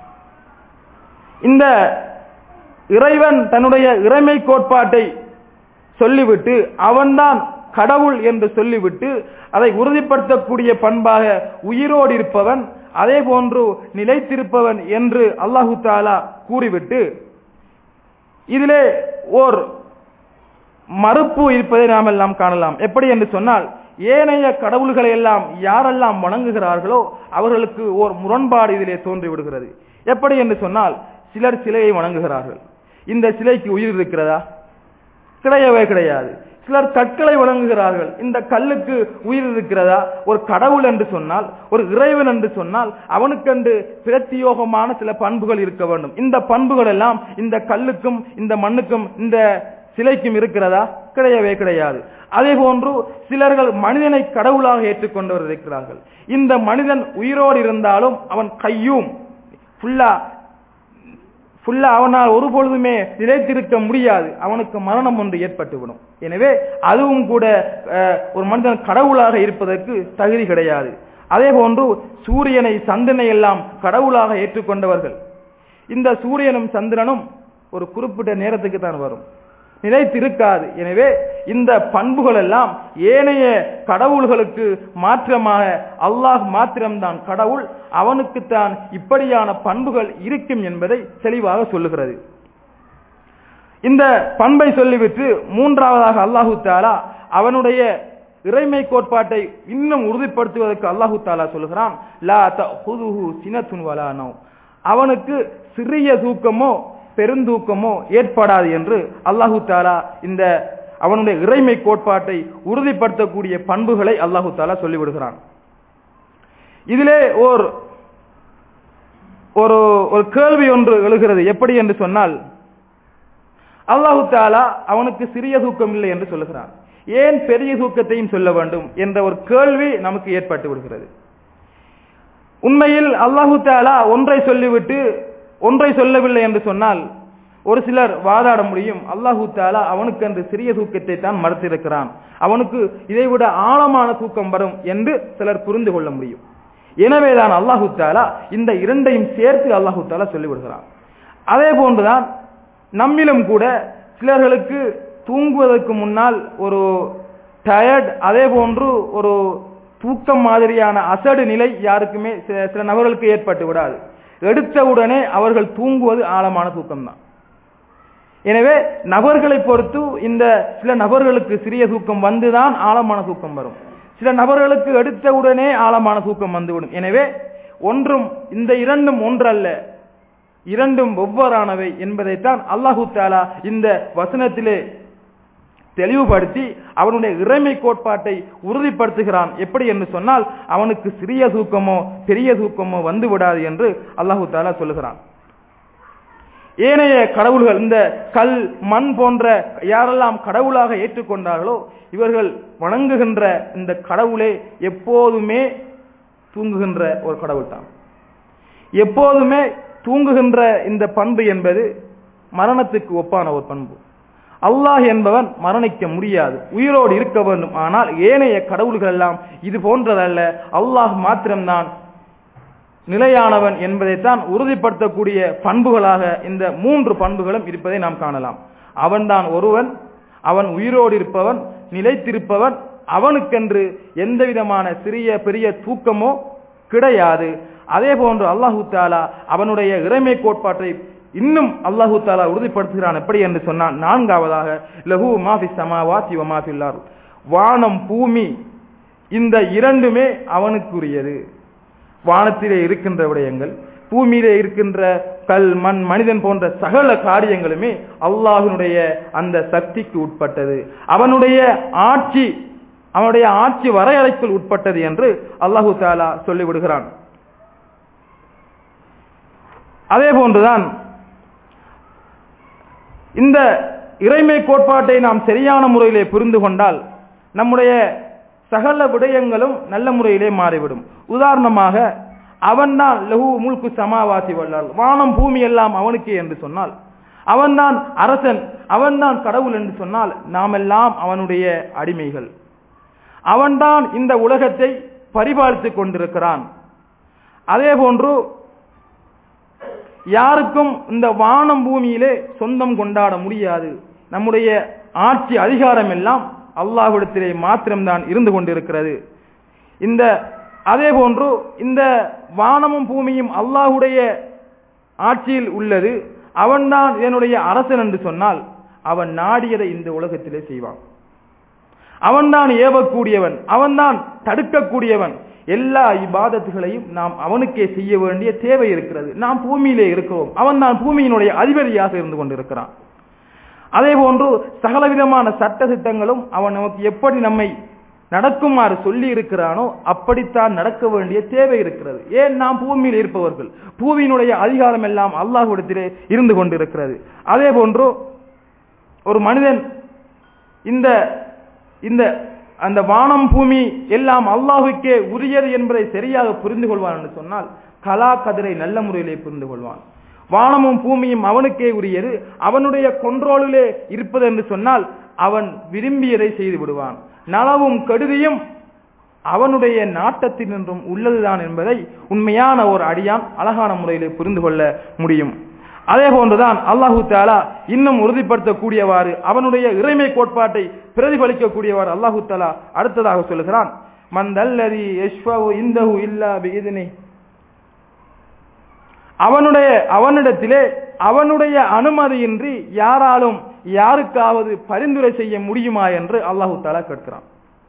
இந்த இறைவன் தன்னுடைய இறைமை கோட்பாட்டை சொல்லிவிட்டு அவன்தான் கடவுள் என்று சொல்லிவிட்டு அதை உறுதிப்படுத்தக்கூடிய பண்பாக உயிரோடு இருப்பவன் அதே போன்று நிலைத்திருப்பவன் என்று அல்லாஹு தாலா கூறிவிட்டு இதிலே ஓர் மறுப்பு இருப்பதை நாம் எல்லாம் காணலாம் எப்படி என்று சொன்னால் ஏனைய கடவுள்களை எல்லாம் யாரெல்லாம் வணங்குகிறார்களோ அவர்களுக்கு ஓர் முரண்பாடு இதிலே தோன்றி விடுகிறது எப்படி என்று சொன்னால் சிலர் சிலையை வணங்குகிறார்கள் இந்த சிலைக்கு உயிர் இருக்கிறதா கிடையவே கிடையாது சிலர் கற்களை வழங்குகிறார்கள் இந்த கல்லுக்கு உயிர் இருக்கிறதா ஒரு கடவுள் என்று சொன்னால் ஒரு இறைவன் என்று சொன்னால் அவனுக்கென்று பிரத்தியோகமான சில பண்புகள் இருக்க வேண்டும் இந்த பண்புகள் எல்லாம் இந்த கல்லுக்கும் இந்த மண்ணுக்கும் இந்த சிலைக்கும் இருக்கிறதா கிடையவே கிடையாது அதே போன்று சிலர்கள் மனிதனை கடவுளாக ஏற்றுக்கொண்டவர் இருக்கிறார்கள் இந்த மனிதன் உயிரோடு இருந்தாலும் அவன் கையும் ஃபுல்லா ஃபுல்லா அவனால் ஒரு பொழுதுமே நிலைத்திருக்க முடியாது அவனுக்கு மரணம் ஒன்று ஏற்பட்டுவிடும் எனவே அதுவும் கூட அஹ், ஒரு மனிதன் கடவுளாக இருப்பதற்கு தகுதி கிடையாது அதே போன்று சூரியனை சந்திரனை எல்லாம் கடவுளாக ஏற்றுக்கொண்டவர்கள் இந்த சூரியனும் சந்திரனும் ஒரு குறிப்பிட்ட நேரத்துக்கு தான் வரும் நிலைத்திருக்காது எனவே இந்த பண்புகள் எல்லாம் ஏனைய கடவுள்களுக்கு மாற்றமாக அல்லாஹ் மாத்திரம்தான் கடவுள் அவனுக்குத்தான் இப்படியான பண்புகள் இருக்கும் என்பதை தெளிவாக சொல்லுகிறது இந்த பண்பை சொல்லிவிட்டு மூன்றாவதாக அல்லாஹு தாலா அவனுடைய இறைமை கோட்பாட்டை இன்னும் உறுதிப்படுத்துவதற்கு அல்லாஹு தாலா சொல்லுகிறான் லா தஹுதுஹு சினத்துன் வலா நௌம். அவனுக்கு சிறிய தூக்கமோ பெருந்தூக்கமோ ஏற்படாது என்று அல்லாஹு தாலா இந்த அவனுடைய இறைமை கோட்பாட்டை உறுதிப்படுத்தக்கூடிய பண்புகளை அல்லாஹு தாலா சொல்லிவிடுகிறான் இதிலே ஓர் ஒரு ஒரு கேள்வி ஒன்று எழுகிறது எப்படி என்று சொன்னால் அல்லாஹு தாலா அவனுக்கு சிறிய தூக்கம் இல்லை என்று சொல்லுகிறான் ஏன் பெரிய தூக்கத்தையும் சொல்ல வேண்டும் என்ற ஒரு கேள்வி நமக்கு ஏற்பட்டு விடுகிறது உண்மையில் அல்லாஹு தாலா ஒன்றை சொல்லிவிட்டு ஒன்றை சொல்லவில்லை என்று சொன்னால் ஒரு சிலர் வாதாட முடியும் அல்லாஹு தாலா அவனுக்கு அந்த சிறிய தூக்கத்தை தான் மறுத்திருக்கிறான் அவனுக்கு இதைவிட ஆழமான தூக்கம் வரும் என்று சிலர் புரிந்து கொள்ள முடியும் எனவேதான் அல்லாஹு தாலா இந்த இரண்டையும் சேர்த்து அல்லாஹு தாலா சொல்லிவிடுகிறான் அதே போன்றுதான் நம்மிலும் கூட சிலர்களுக்கு தூங்குவதற்கு முன்னால் ஒரு டயர்ட் அதே போன்று ஒரு தூக்கம் மாதிரியான அசடு நிலை யாருக்குமே சில சில நபர்களுக்கு ஏற்பட்டு விடாது எடுத்தவுடனே அவர்கள் தூங்குவது ஆழமான தூக்கம்தான் எனவே நபர்களை பொறுத்து இந்த சில நபர்களுக்கு சிறிய தூக்கம் வந்துதான் ஆழமான தூக்கம் வரும் சில நபர்களுக்கு எடுத்தவுடனே ஆழமான தூக்கம் வந்துவிடும் எனவே ஒன்றும் இந்த இரண்டும் ஒன்றல்ல இரண்டும் ஒவ்வொரானவை என்பதைத்தான் அல்லாஹு தாலா இந்த வசனத்திலே தெளிவுபடுத்தி அவனுடைய இறைமை கோட்பாட்டை உறுதிப்படுத்துகிறான் எப்படி என்று சொன்னால் அவனுக்கு சிறிய தூக்கமோ பெரிய தூக்கமோ வந்து விடாது என்று அல்லாஹு தாலா சொல்லுகிறான் ஏனைய கடவுள்கள் இந்த கல் மண் போன்ற யாரெல்லாம் கடவுளாக ஏற்றுக்கொண்டார்களோ இவர்கள் வணங்குகின்ற இந்த கடவுளே எப்போதுமே தூங்குகின்ற ஒரு கடவுள் தான் எப்போதுமே தூங்குகின்ற இந்த பண்பு என்பது மரணத்துக்கு ஒப்பான ஒரு பண்பு அல்லாஹ் என்பவன் மரணிக்க முடியாது உயிரோடு இருக்க வேண்டும் ஆனால் ஏனைய கடவுள்கள் எல்லாம் இது போன்றதல்ல அல்லாஹ் மாத்திரம்தான் நிலையானவன் என்பதைத்தான் உறுதிப்படுத்தக்கூடிய பண்புகளாக இந்த மூன்று பண்புகளும் இருப்பதை நாம் காணலாம் அவன்தான் ஒருவன் அவன் உயிரோடு இருப்பவன் நிலைத்திருப்பவன் அவனுக்கென்று எந்த விதமான சிறிய பெரிய தூக்கமோ கிடையாது அதே போன்று அல்லாஹு தாலா அவனுடைய இறைமை கோட்பாட்டை இன்னும் அல்லாஹு தாலா உறுதிப்படுத்துகிறான் எப்படி என்று சொன்னான் நான்காவதாக லஹு மாஃபி சமாவா சிவமாஃபில்லார் வானம் பூமி இந்த இரண்டுமே அவனுக்குரியது வானத்திலே இருக்கின்ற விடயங்கள் பூமியிலே இருக்கின்ற கல் மண் மனிதன் போன்ற சகல காரியங்களுமே அல்லாஹினுடைய அந்த சக்திக்கு உட்பட்டது அவனுடைய ஆட்சி அவனுடைய ஆட்சி வரையறைக்குள் உட்பட்டது என்று அல்லாஹு தாலா சொல்லிவிடுகிறான் அதே போன்றுதான் இந்த இறைமை கோட்பாட்டை நாம் சரியான முறையிலே புரிந்து கொண்டால் நம்முடைய சகல விடயங்களும் நல்ல முறையிலே மாறிவிடும் உதாரணமாக அவன்தான் லகு முல்கு சமாவாசி வல்லால் வானம் பூமி எல்லாம் அவனுக்கே என்று சொன்னால் அவன்தான் அரசன் அவன்தான் கடவுள் என்று சொன்னால் நாமெல்லாம் அவனுடைய அடிமைகள் அவன்தான் இந்த உலகத்தை பரிபாலித்துக் கொண்டிருக்கிறான் அதே போன்று யாருக்கும் இந்த வானம் பூமியிலே சொந்தம் கொண்டாட முடியாது நம்முடைய ஆட்சி அதிகாரம் எல்லாம் அல்லாஹ்விடத்திலே மாத்திரம்தான் இருந்து கொண்டிருக்கிறது இந்த அதே போன்று இந்த வானமும் பூமியும் அல்லாஹுடைய ஆட்சியில் உள்ளது அவன்தான் என்னுடைய அரசன் என்று சொன்னால் அவன் நாடியதை இந்த உலகத்திலே செய்வான் அவன்தான் ஏவக்கூடியவன் அவன்தான் தடுக்கக்கூடியவன் எல்லா இபாதத்துகளையும் நாம் அவனுக்கே செய்ய வேண்டிய தேவை இருக்கிறது நாம் பூமியிலே இருக்கிறோம் அவன் தான் பூமியினுடைய அதிபதியாக இருந்து கொண்டிருக்கிறான் அதே போன்று சகலவிதமான சட்ட திட்டங்களும் அவன் நமக்கு எப்படி நம்மை நடக்குமாறு சொல்லி இருக்கிறானோ அப்படித்தான் நடக்க வேண்டிய தேவை இருக்கிறது ஏன் நாம் பூமியில் இருப்பவர்கள் பூமியினுடைய அதிகாரம் எல்லாம் அல்லாஹ்விடத்திலே இருந்து கொண்டிருக்கிறது அதே போன்று ஒரு மனிதன் இந்த இந்த அந்த வானம் பூமி எல்லாம் அல்லாஹுக்கே உரியது என்பதை சரியாக புரிந்து கொள்வான் என்று சொன்னால் கலா கதிரை நல்ல முறையிலே புரிந்து கொள்வான் வானமும் பூமியும் அவனுக்கே உரியது அவனுடைய கொன்றோலிலே இருப்பது என்று சொன்னால் அவன் விரும்பியதை செய்து விடுவான் நலவும் கெடுதியும் அவனுடைய நாட்டத்தினின்றும் உள்ளதுதான் என்பதை உண்மையான ஒரு அடியான் அழகான முறையிலே புரிந்து கொள்ள முடியும் அதே போன்றுதான் அல்லாஹு தாலா இன்னும் உறுதிப்படுத்தக்கூடியவாறு அவனுடைய இறைமை கோட்பாட்டை பிரதிபலிக்கக்கூடியவாறு அல்லாஹு தாலா அடுத்ததாக சொல்லுகிறான் மந்தல்லதி யஷ்வவு இந்தஹு இல்லா பிஇذنி அவனுடைய அவனிடத்திலே அவனுடைய அனுமதியின்றி யாராலும் யாருக்காவது பரிந்துரை செய்ய முடியுமா என்று அல்லாஹு தாலா கேட்கிறான்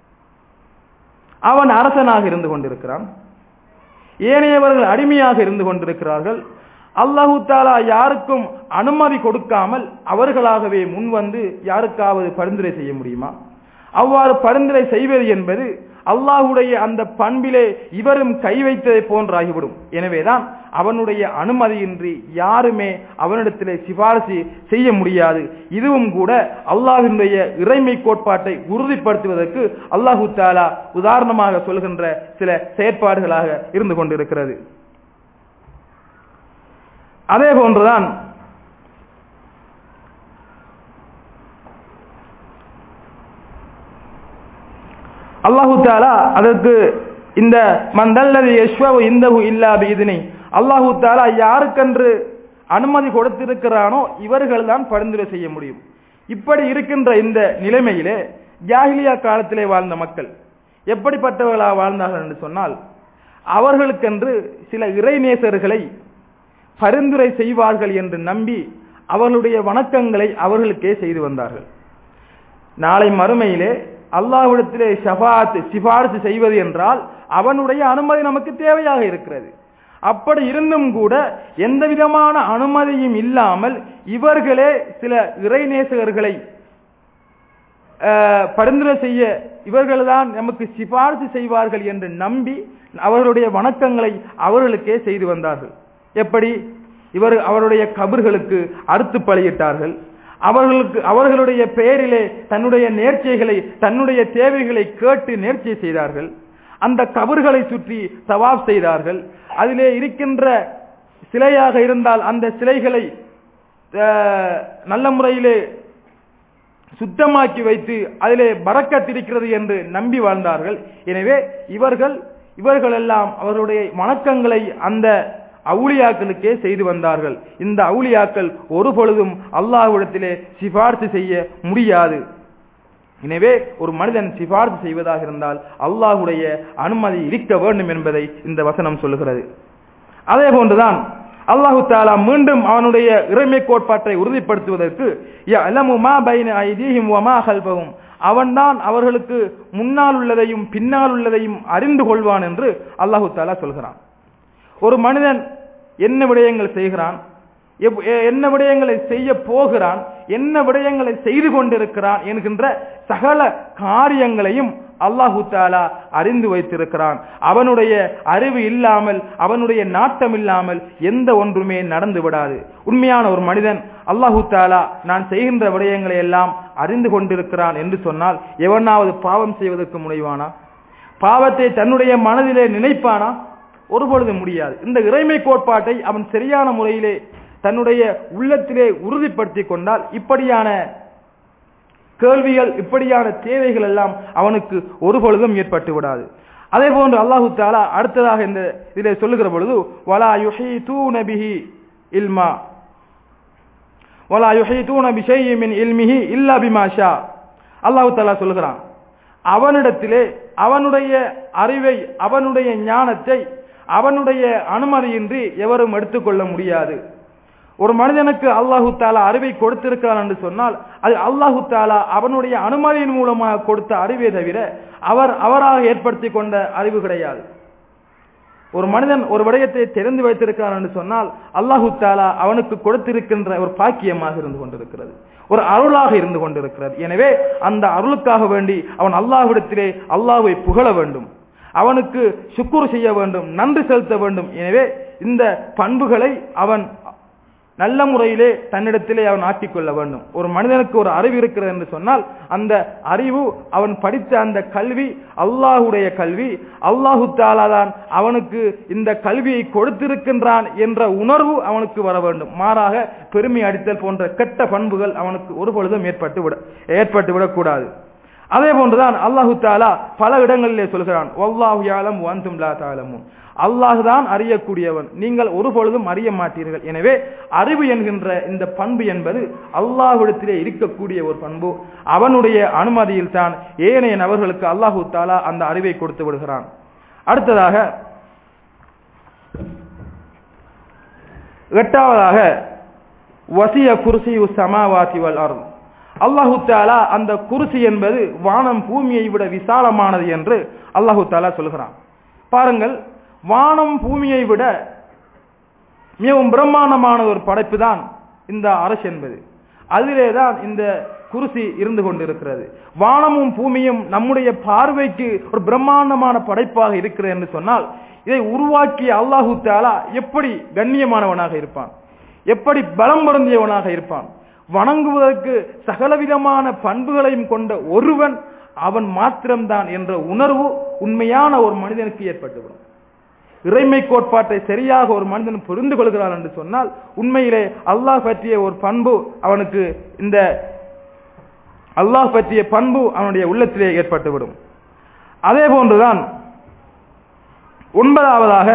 அவன் அரசனாக இருந்து கொண்டிருக்கிறான் ஏனையவர்கள் அடிமையாக இருந்து கொண்டிருக்கிறார்கள் அல்லாஹு தாலா யாருக்கும் அனுமதி கொடுக்காமல் அவர்களாகவே முன்வந்து யாருக்காவது பரிந்துரை செய்ய முடியுமா அவ்வாறு பரிந்துரை செய்வது என்பது அல்லாஹுடைய அந்த பண்பிலே இவரும் கை வைத்ததை போன்றாகிவிடும் எனவேதான் அவனுடைய அனுமதியின்றி யாருமே அவனிடத்திலே சிபாரிசு செய்ய முடியாது இதுவும் கூட அல்லாஹினுடைய இறைமை கோட்பாட்டை உறுதிப்படுத்துவதற்கு அல்லாஹு தாலா உதாரணமாக சொல்கின்ற சில செயற்பாடுகளாக இருந்து கொண்டிருக்கிறது அதே போன்றுதான் அல்லாஹு தாலா அதற்கு இந்த மந்தல்லது யஸ்வவு இந்தகு இல்லா இதனை அல்லாஹு தாலா யாருக்கென்று அனுமதி கொடுத்திருக்கிறானோ இவர்கள் தான் பரிந்துரை செய்ய முடியும் இப்படி இருக்கின்ற இந்த நிலைமையிலே ஜாகிலியா காலத்திலே வாழ்ந்த மக்கள் எப்படிப்பட்டவர்களாக வாழ்ந்தார்கள் என்று சொன்னால் அவர்களுக்கென்று சில இறைநேசர்களை பரிந்துரை செய்வார்கள் என்று நம்பி அவர்களுடைய வணக்கங்களை அவர்களுக்கே செய்து வந்தார்கள் நாளை மறுமையிலே அல்லாஹ்விடத்திலே ஷபாத் சிபாரிசு செய்வது என்றால் அவனுடைய அனுமதி நமக்கு தேவையாக இருக்கிறது அப்படி இருந்தும் கூட எந்த விதமான அனுமதியும் இல்லாமல் இவர்களே சில இறைநேசகர்களை பரிந்துரை செய்ய இவர்கள்தான் நமக்கு சிபாரிசு செய்வார்கள் என்று நம்பி அவர்களுடைய வணக்கங்களை அவர்களுக்கே செய்து வந்தார்கள் எப்படி இவர் அவருடைய கபர்களுக்கு அறுத்து பலியிட்டார்கள் அவர்களுக்கு அவர்களுடைய பெயரிலே தன்னுடைய நேர்ச்சைகளை தன்னுடைய தேவைகளை கேட்டு நேர்ச்சை செய்தார்கள் அந்த கபர்களை சுற்றி தவாப் செய்தார்கள் அதிலே இருக்கின்ற சிலையாக இருந்தால் அந்த சிலைகளை நல்ல முறையிலே சுத்தமாக்கி வைத்து அதிலே பறக்கத்திருக்கிறது என்று நம்பி வாழ்ந்தார்கள் எனவே இவர்கள் இவர்கள் எல்லாம் அவர்களுடைய வணக்கங்களை அந்த அவுளியாக்களுக்கே செய்து வந்தார்கள் இந்த அவுளியாக்கள் ஒரு பொழுதும் அல்லாஹ்விடத்திலே சிபார்த்து செய்ய முடியாது எனவே ஒரு மனிதன் சிபார்த்து செய்வதாக இருந்தால் அல்லாஹுடைய அனுமதி இருக்க வேண்டும் என்பதை இந்த வசனம் சொல்லுகிறது அதே போன்றுதான் அல்லாஹு தாலா மீண்டும் அவனுடைய இறைமை கோட்பாட்டை உறுதிப்படுத்துவதற்கு அவன்தான் அவர்களுக்கு முன்னால் உள்ளதையும் பின்னால் உள்ளதையும் அறிந்து கொள்வான் என்று அல்லாஹு தாலா சொல்கிறான் ஒரு மனிதன் என்ன விடயங்கள் செய்கிறான் என்ன விடயங்களை செய்ய போகிறான் என்ன விடயங்களை செய்து கொண்டிருக்கிறான் என்கின்ற சகல காரியங்களையும் அல்லாஹு தாலா அறிந்து வைத்திருக்கிறான் அவனுடைய அறிவு இல்லாமல் அவனுடைய நாட்டம் இல்லாமல் எந்த ஒன்றுமே நடந்து விடாது உண்மையான ஒரு மனிதன் அல்லாஹு தாலா நான் செய்கின்ற விடயங்களை எல்லாம் அறிந்து கொண்டிருக்கிறான் என்று சொன்னால் எவனாவது பாவம் செய்வதற்கு முனைவானா பாவத்தை தன்னுடைய மனதிலே நினைப்பானா ஒருபொழுது முடியாது இந்த இறைமை கோட்பாட்டை அவன் சரியான முறையிலே தன்னுடைய உள்ளத்திலே உறுதிப்படுத்திக் கொண்டால் இப்படியான கேள்விகள் இப்படியான தேவைகள் எல்லாம் அவனுக்கு ஒரு பொழுதும் ஏற்பட்டு விடாது அதே போன்று அல்லாஹு தாலா அடுத்ததாக இந்த இதிலே சொல்லுகிற பொழுது வலா யுஹி தூ நபிஹி இல்மா வலா யுஹி தூ நபி மின் இல்மிஹி இல்லா பிமாஷா அல்லாஹு தாலா சொல்லுகிறான் அவனிடத்திலே அவனுடைய அறிவை அவனுடைய ஞானத்தை அவனுடைய அனுமதியின்றி எவரும் எடுத்துக்கொள்ள முடியாது ஒரு மனிதனுக்கு அல்லாஹு தாலா அறிவை கொடுத்திருக்கிறான் என்று சொன்னால் அது அல்லாஹு தாலா அவனுடைய அனுமதியின் மூலமாக கொடுத்த அறிவை தவிர அவர் அவராக ஏற்படுத்தி கொண்ட அறிவு கிடையாது ஒரு மனிதன் ஒரு விடயத்தை தெரிந்து வைத்திருக்கிறான் என்று சொன்னால் அல்லாஹு தாலா அவனுக்கு கொடுத்திருக்கின்ற ஒரு பாக்கியமாக இருந்து கொண்டிருக்கிறது ஒரு அருளாக இருந்து கொண்டிருக்கிறது எனவே அந்த அருளுக்காக வேண்டி அவன் அல்லாஹ்விடத்திலே அல்லாஹ்வை புகழ வேண்டும் அவனுக்கு சுக்குரு செய்ய வேண்டும் நன்றி செலுத்த வேண்டும் எனவே இந்த பண்புகளை அவன் நல்ல முறையிலே தன்னிடத்திலே அவன் ஆக்கிக்கொள்ள வேண்டும் ஒரு மனிதனுக்கு ஒரு அறிவு இருக்கிறது என்று சொன்னால் அந்த அறிவு அவன் படித்த அந்த கல்வி அல்லாஹுடைய கல்வி அல்லாஹு தாலாதான் அவனுக்கு இந்த கல்வியை கொடுத்திருக்கின்றான் என்ற உணர்வு அவனுக்கு வர வேண்டும் மாறாக பெருமை அடித்தல் போன்ற கெட்ட பண்புகள் அவனுக்கு ஒரு பொழுதும் ஏற்பட்டு விட ஏற்பட்டு விடக்கூடாது அதே போன்றுதான் அல்லாஹு தாலா பல இடங்களிலே சொல்கிறான் ஒல்லாஹு யாலம் வந்தும் லா தாலமும் அல்லாஹுதான் அறியக்கூடியவன் நீங்கள் ஒரு பொழுதும் அறிய மாட்டீர்கள் எனவே அறிவு என்கின்ற இந்த பண்பு என்பது அல்லாஹுடத்திலே இருக்கக்கூடிய ஒரு பண்பு அவனுடைய அனுமதியில் தான் ஏனைய நபர்களுக்கு அல்லாஹு தாலா அந்த அறிவை கொடுத்து விடுகிறான் அடுத்ததாக எட்டாவதாக வசிய குருசியு சமாவாசி வல் அருள் அல்லாஹு தாலா அந்த குருசி என்பது வானம் பூமியை விட விசாலமானது என்று அல்லாஹு தாலா சொல்கிறான் பாருங்கள் வானம் பூமியை விட மிகவும் பிரம்மாண்டமான ஒரு படைப்பு தான் இந்த அரசு என்பது அதிலே தான் இந்த குருசி இருந்து கொண்டிருக்கிறது வானமும் பூமியும் நம்முடைய பார்வைக்கு ஒரு பிரம்மாண்டமான படைப்பாக இருக்கிறது என்று சொன்னால் இதை உருவாக்கிய அல்லாஹு தாலா எப்படி கண்ணியமானவனாக இருப்பான் எப்படி பலம் பொருந்தியவனாக இருப்பான் வணங்குவதற்கு சகலவிதமான பண்புகளையும் கொண்ட ஒருவன் அவன் மாத்திரம்தான் என்ற உணர்வு உண்மையான ஒரு மனிதனுக்கு ஏற்பட்டுவிடும் இறைமை கோட்பாட்டை சரியாக ஒரு மனிதன் புரிந்து கொள்கிறான் என்று சொன்னால் உண்மையிலே அல்லாஹ் பற்றிய ஒரு பண்பு அவனுக்கு இந்த அல்லாஹ் பற்றிய பண்பு அவனுடைய உள்ளத்திலே ஏற்பட்டுவிடும் அதே போன்றுதான் ஒன்பதாவதாக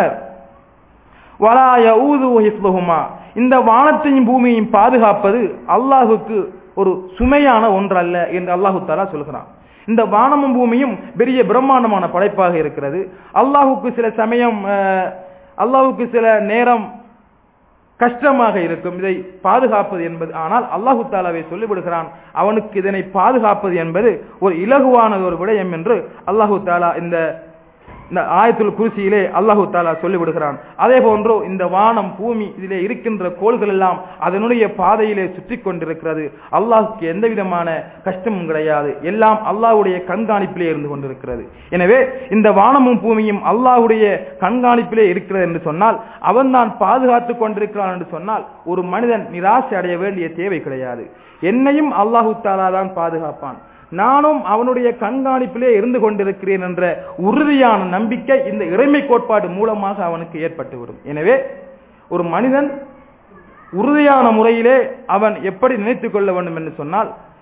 வலாய ஊது ஹிஃப்லுஹுமா இந்த வானத்தையும் பூமியையும் பாதுகாப்பது அல்லாஹுக்கு ஒரு சுமையான ஒன்றல்ல என்று அல்லாஹு தாலா சொல்கிறான் இந்த வானமும் பூமியும் பெரிய பிரம்மாண்டமான படைப்பாக இருக்கிறது அல்லாஹுக்கு சில சமயம் அல்லாஹுக்கு சில நேரம் கஷ்டமாக இருக்கும் இதை பாதுகாப்பது என்பது ஆனால் அல்லாஹு தாலாவை சொல்லிவிடுகிறான் அவனுக்கு இதனை பாதுகாப்பது என்பது ஒரு இலகுவான ஒரு விடயம் என்று அல்லாஹு தாலா இந்த இந்த ஆயத்துல் குருசியிலே அல்லாஹு தாலா சொல்லிவிடுகிறான் அதே போன்று இந்த வானம் பூமி இதிலே இருக்கின்ற கோள்கள் எல்லாம் அதனுடைய பாதையிலே சுற்றி கொண்டிருக்கிறது அல்லாஹுக்கு எந்த விதமான கஷ்டமும் கிடையாது எல்லாம் அல்லாஹுடைய கண்காணிப்பிலே இருந்து கொண்டிருக்கிறது எனவே இந்த வானமும் பூமியும் அல்லாஹுடைய கண்காணிப்பிலே இருக்கிறது என்று சொன்னால் அவன் தான் பாதுகாத்து கொண்டிருக்கிறான் என்று சொன்னால் ஒரு மனிதன் நிராசை அடைய வேண்டிய தேவை கிடையாது என்னையும் அல்லாஹு தாலா தான் பாதுகாப்பான் நானும் அவனுடைய கண்காணிப்பிலே இருந்து கொண்டிருக்கிறேன் என்ற உறுதியான நம்பிக்கை இந்த இறைமை கோட்பாடு மூலமாக அவனுக்கு ஏற்பட்டுவிடும் எனவே ஒரு மனிதன் உறுதியான முறையிலே அவன் எப்படி நினைத்துக் கொள்ள வேண்டும் என்று சொன்னால்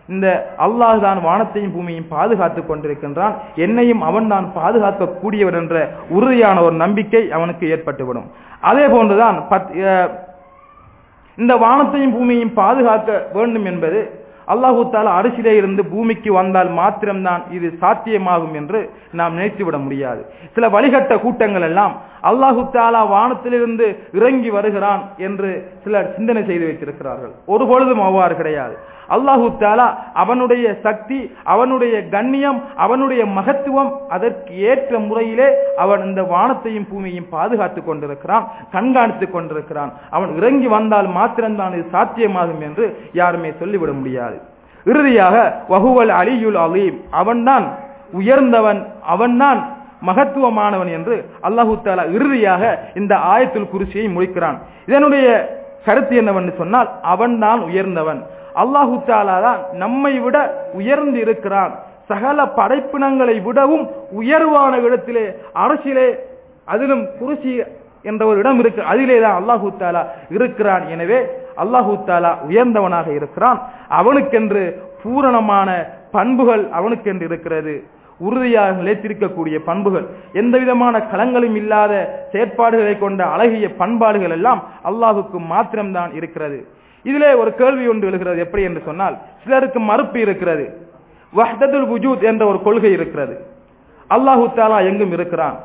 இந்த அல்லாஹ் தான் வானத்தையும் பூமியையும் பாதுகாத்துக் கொண்டிருக்கின்றான் என்னையும் அவன் தான் பாதுகாக்க கூடியவர் என்ற உறுதியான ஒரு நம்பிக்கை அவனுக்கு ஏற்பட்டுவிடும் அதே போன்றுதான் பத்- அஹ், இந்த வானத்தையும் பூமியையும் பாதுகாக்க வேண்டும் என்பது அல்லாஹு தாலா அரிசிலே இருந்து பூமிக்கு வந்தால் மாத்திரம்தான் இது சாத்தியமாகும் என்று நாம் நினைத்துவிட முடியாது சில வழிகட்ட கூட்டங்கள் எல்லாம் அல்லாஹு தாலா வானத்திலிருந்து இறங்கி வருகிறான் என்று சிலர் சிந்தனை செய்து வைத்திருக்கிறார்கள் ஒரு பொழுதும் அவ்வாறு கிடையாது அல்லாஹு தாலா அவனுடைய சக்தி அவனுடைய கண்ணியம் அவனுடைய மகத்துவம் அதற்கு ஏற்ற முறையிலே அவன் இந்த வானத்தையும் பூமியையும் பாதுகாத்துக் கொண்டிருக்கிறான் கண்காணித்துக் கொண்டிருக்கிறான் அவன் இறங்கி வந்தால் மாத்திரம்தான் இது சாத்தியமாகும் என்று யாருமே சொல்லிவிட முடியாது இறுதியாக வஹுவல் அலியுல் அலீம் அவன்தான் உயர்ந்தவன் அவன்தான் மகத்துவமானவன் என்று அல்லாஹு தாலா இறுதியாக இந்த ஆயத்துல் குருசியை முடிக்கிறான் இதனுடைய கருத்து என்னவென்று சொன்னால் அவன்தான் உயர்ந்தவன் அல்லாஹு தாலா தான் நம்மை விட உயர்ந்து இருக்கிறான் சகல படைப்பினங்களை விடவும் உயர்வான இடத்திலே அரசியலே அதிலும் குருசி என்ற ஒரு இடம் இருக்கு அதிலே தான் அல்லாஹு தாலா இருக்கிறான் எனவே அல்லாஹு தாலா உயர்ந்தவனாக இருக்கிறான் அவனுக்கென்று பூரணமான பண்புகள் அவனுக்கென்று இருக்கிறது உறுதியாக நிலைத்திருக்கக்கூடிய பண்புகள் எந்த விதமான களங்களும் இல்லாத செயற்பாடுகளை கொண்ட அழகிய பண்பாடுகள் எல்லாம் அல்லாஹுக்கு மாத்திரம்தான் இருக்கிறது இதிலே ஒரு கேள்வி ஒன்று எழுகிறது எப்படி என்று சொன்னால் சிலருக்கு மறுப்பு இருக்கிறது வஹ்தத்துல் வஜூத் என்ற ஒரு கொள்கை இருக்கிறது அல்லாஹு தாலா எங்கும் இருக்கிறான்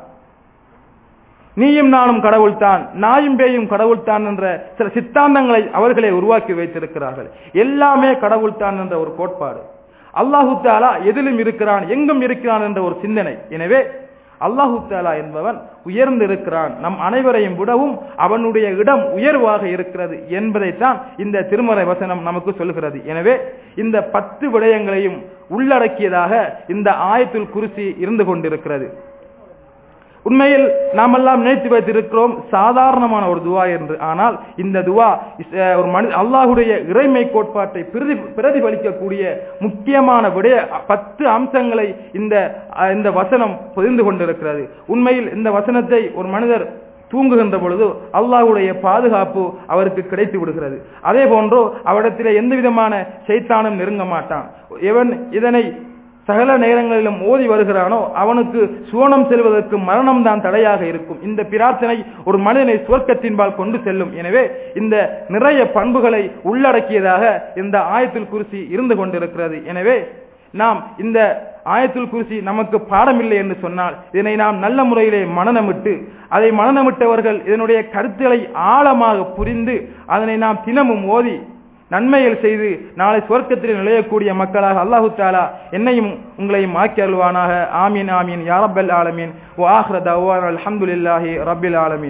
நீயும் நானும் கடவுள்தான் நாயும் பேயும் கடவுள்தான் என்ற சில சித்தாந்தங்களை அவர்களே உருவாக்கி வைத்திருக்கிறார்கள் எல்லாமே கடவுள்தான் என்ற ஒரு கோட்பாடு அல்லாஹு தாலா எதிலும் இருக்கிறான் எங்கும் இருக்கிறான் என்ற ஒரு சிந்தனை எனவே அல்லாஹு தாலா என்பவன் உயர்ந்திருக்கிறான் நம் அனைவரையும் விடவும் அவனுடைய இடம் உயர்வாக இருக்கிறது என்பதைத்தான் இந்த திருமறை வசனம் நமக்கு சொல்கிறது எனவே இந்த பத்து விடயங்களையும் உள்ளடக்கியதாக இந்த ஆயத்துல் குருசி இருந்து கொண்டிருக்கிறது உண்மையில் நாமெல்லாம் நினைத்து வைத்திருக்கிறோம் சாதாரணமான ஒரு துவா என்று ஆனால் இந்த துவா இஸ்- அஹ் ஒரு மனித அல்லாஹுடைய இறைமை கோட்பாட்டை பிரதி பிரதிபலிக்கக்கூடிய முக்கியமான விடய பத்து அம்சங்களை இந்த அஹ், இந்த வசனம் பொதிந்து கொண்டிருக்கிறது உண்மையில் இந்த வசனத்தை ஒரு மனிதர் தூங்குகின்ற பொழுது அல்லாஹ்வுடைய பாதுகாப்பு அவருக்கு கிடைத்து விடுகிறது அதே போன்று அவரிடத்திலே எந்த விதமான சைத்தானும் நெருங்க மாட்டான் எவன் இதனை சகல நேரங்களிலும் ஓதி வருகிறானோ அவனுக்கு சுவனம் செல்வதற்கு மரணம் தான் தடையாக இருக்கும் இந்த பிரார்த்தனை ஒரு மனிதனை சுவர்க்கத்தின்பால் கொண்டு செல்லும் எனவே இந்த நிறைய பண்புகளை உள்ளடக்கியதாக இந்த ஆயத்துல் குருசி இருந்து கொண்டிருக்கிறது எனவே நாம் இந்த ஆயத்துல் குருசி நமக்கு பாடமில்லை என்று சொன்னால் இதனை நாம் நல்ல முறையிலே மனநமிட்டு அதை மனநமிட்டவர்கள் இதனுடைய கருத்துக்களை ஆழமாக புரிந்து அதனை நாம் தினமும் ஓதி நன்மைகள் செய்து நாளை சுவர்க்கத்தில் நுழையக்கூடிய மக்களாக அல்லாஹு தாலா என்னையும் உங்களையும் ஆக்கி அருள்வானாக ஆமீன் ஆமீன் யா ரப்பல் ஆலமீன் வ ஆஹ்ர தவான் அல்ஹம்துலில்லாஹி ரப்பில் ஆலமீன்